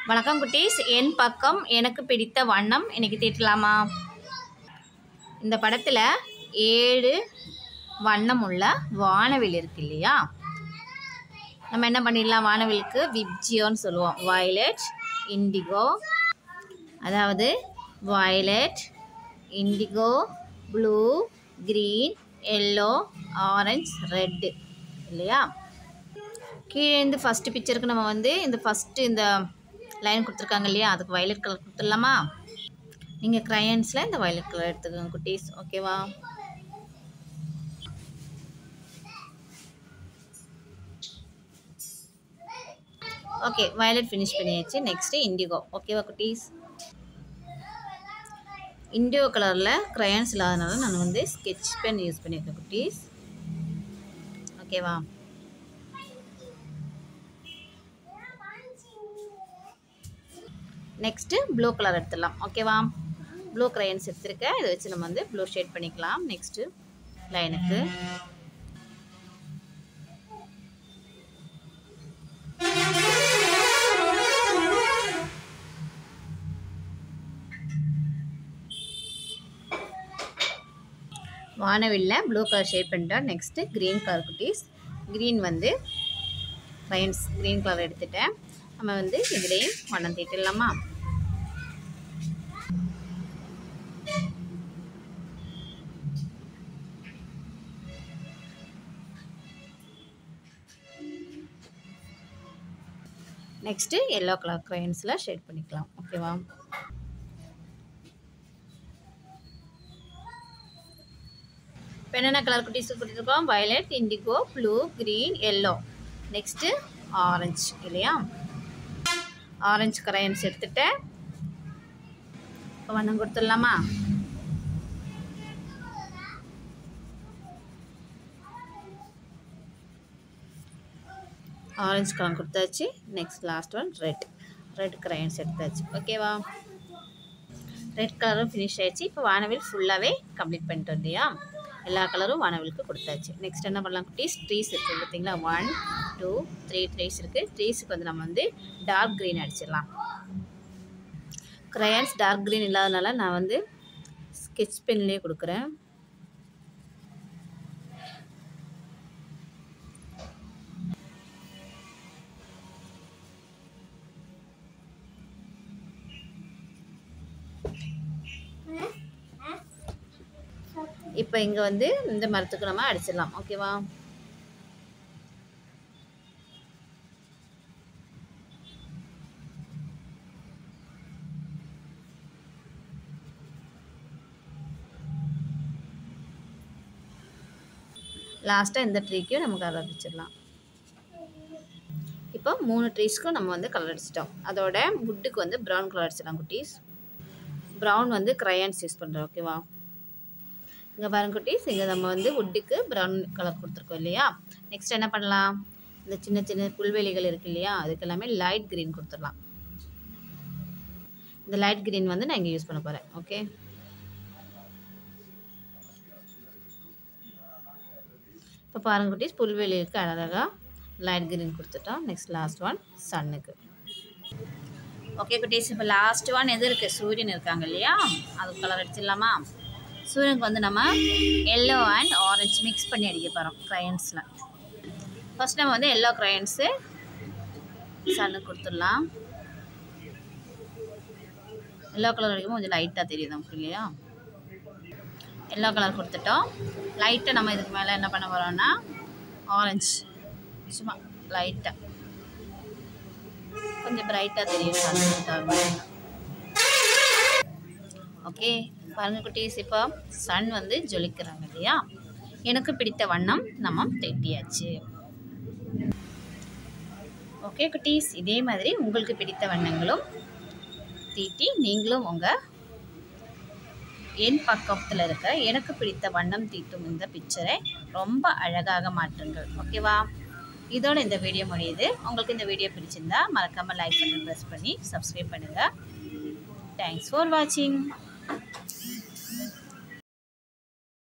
வணக்கம் குட்டீஸ் என் பக்கம் எனக்கு பிடித்த வண்ணம் இன்னைக்கு தீட்டலாமா இந்த படத்தில் ஏழு வண்ணம் உள்ள வானவில் இருக்கு இல்லையா நம்ம என்ன பண்ணிடலாம் வானவிலுக்கு விப்ஜியோன்னு சொல்லுவோம் வயலட் இண்டிகோ அதாவது violet indigo blue green yellow orange red இல்லையா கீழே இருந்து ஃபஸ்ட்டு பிக்சருக்கு நம்ம வந்து இந்த ஃபஸ்ட்டு இந்த லைன் கொடுத்துருக்காங்க இல்லையா அதுக்கு வயலட் கலர் கொடுத்துடலாமா நீங்கள் க்ரையன்ஸில் இந்த வயலட் கலர் எடுத்துக்கோங்க குட்டீஸ் ஓகேவா ஓகே வயலட் ஃபினிஷ் பண்ணியாச்சு நெக்ஸ்ட்டு இண்டிகோ ஓகேவா குட்டீஸ் இண்டிகோ கலரில் க்ரையான்ஸ் இல்லாதனால நான் வந்து ஸ்கெட்ச் பென் யூஸ் பண்ணியிருக்கேன் குட்டீஸ் ஓகேவா நெக்ஸ்ட்டு ப்ளூ கலர் எடுத்துடலாம் ஓகேவா ப்ளூ க்ரையன்ஸ் எடுத்துருக்கேன் இதை வச்சு நம்ம வந்து ப்ளூ ஷேட் பண்ணிக்கலாம் நெக்ஸ்ட்டு லைனுக்கு வானவில்ல ப்ளூ கலர் ஷேட் பண்ணிட்டோம் நெக்ஸ்ட்டு க்ரீன் கலர் குட்டீஸ் க்ரீன் வந்து லைன்ஸ் க்ரீன் கலர் எடுத்துட்டேன் நம்ம வந்து இதுலேயும் வண்ணம் தீட்டிடலாமா நெக்ஸ்ட்டு எல்லோ கலர் க்ரையன்ஸில் ஷேட் பண்ணிக்கலாம் ஓகேவா இப்போ என்னென்ன கலர் குட்டீஸ் கொடுத்துருக்கோம் violet indigo blue green yellow next orange இல்லையா ஆரஞ்சு கரையன்ஸ் எடுத்துட்டேன் இப்போ வண்ணம் கொடுத்துடலாமா ஆரஞ்சு கலர் கொடுத்தாச்சு next last one red red crayons எடுத்தாச்சு ஓகேவா ரெட் கலரும் ஃபினிஷ் ஆயிடுச்சு இப்போ வானவில் ஃபுல்லாகவே கம்ப்ளீட் பண்ணிட்டோம் இல்லையா எல்லா கலரும் வானவிலுக்கு கொடுத்தாச்சு நெக்ஸ்ட் என்ன பண்ணலாம் குட்டீஸ் ட்ரீஸ் இருக்குது பார்த்தீங்களா ஒன் டூ த்ரீ ட்ரீஸ் இருக்குது ட்ரீஸுக்கு வந்து நம்ம வந்து டார்க் க்ரீன் அடிச்சிடலாம் க்ரையான்ஸ் டார்க் க்ரீன் இல்லாதனால நான் வந்து ஸ்கெட்ச் பென்லேயே கொடுக்குறேன் இப்போ இங்கே வந்து இந்த மரத்துக்கு நம்ம அடிச்சிடலாம் ஓகேவா லாஸ்ட்டாக இந்த ட்ரீக்கும் நம்ம கலர் அடிச்சிடலாம் இப்போ மூணு ட்ரீஸ்க்கும் நம்ம வந்து கலர் அடிச்சிட்டோம் அதோட வுட்டுக்கு வந்து ப்ரௌன் கலர் அடிச்சிடலாம் குட்டீஸ் ப்ரௌன் வந்து க்ரையான்ஸ் யூஸ் பண்ணுறோம் ஓகேவா இங்கே பாருங்க குட்டீஸ் இங்கே நம்ம வந்து வுட்டுக்கு ப்ரௌன் கலர் கொடுத்துருக்கோம் இல்லையா நெக்ஸ்ட் என்ன பண்ணலாம் இந்த சின்ன சின்ன புல்வெளிகள் இருக்குது இல்லையா அதுக்கு எல்லாமே லைட் க்ரீன் கொடுத்துடலாம் இந்த லைட் க்ரீன் வந்து நான் இங்கே யூஸ் பண்ண போகிறேன் ஓகே இப்போ பாருங்க குட்டீஸ் புல்வெளிக்கு அழகாக லைட் க்ரீன் கொடுத்துட்டோம் நெக்ஸ்ட் லாஸ்ட் ஒன் சன்னுக்கு ஓகே குட்டீஸ் இப்போ லாஸ்ட் ஒன் எது இருக்குது சூரியன் இருக்காங்க இல்லையா அது கலர் அடிச்சிடலாமா சூரியனுக்கு வந்து நம்ம எல்லோ அண்ட் ஆரஞ்சு மிக்ஸ் பண்ணி அடிக்க போகிறோம் க்ரையன்ஸில் ஃபஸ்ட் நம்ம வந்து எல்லோ க்ரையன்ஸு சன்னுக்கு கொடுத்துடலாம் எல்லோ கலர் அடிக்கும் கொஞ்சம் லைட்டாக தெரியுது நமக்கு இல்லையா எல்லோ கலர் கொடுத்துட்டோம் லைட்டாக நம்ம இதுக்கு மேலே என்ன பண்ண போகிறோம்னா ஆரஞ்சு சும்மா லைட்டாக கொஞ்சம் பிரைட்டாக தெரியும் ஓகே பாருங்க குட்டீஸ் இப்போ சன் வந்து ஜொலிக்கிறாங்க இல்லையா எனக்கு பிடித்த வண்ணம் நம்ம தீட்டியாச்சு ஓகே குட்டீஸ் இதே மாதிரி உங்களுக்கு பிடித்த வண்ணங்களும் தீட்டி நீங்களும் உங்கள் என் பக்கத்தில் இருக்க எனக்கு பிடித்த வண்ணம் தீட்டும் இந்த பிக்சரை ரொம்ப அழகாக மாற்றுங்கள் ஓகேவா இதோட இந்த வீடியோ முடியுது உங்களுக்கு இந்த வீடியோ பிடிச்சிருந்தா மறக்காமல் லைக் பண்ணி ப்ரெஸ் பண்ணி சப்ஸ்கிரைப் பண்ணுங்கள் தேங்க்ஸ் ஃபார் வாட்சிங்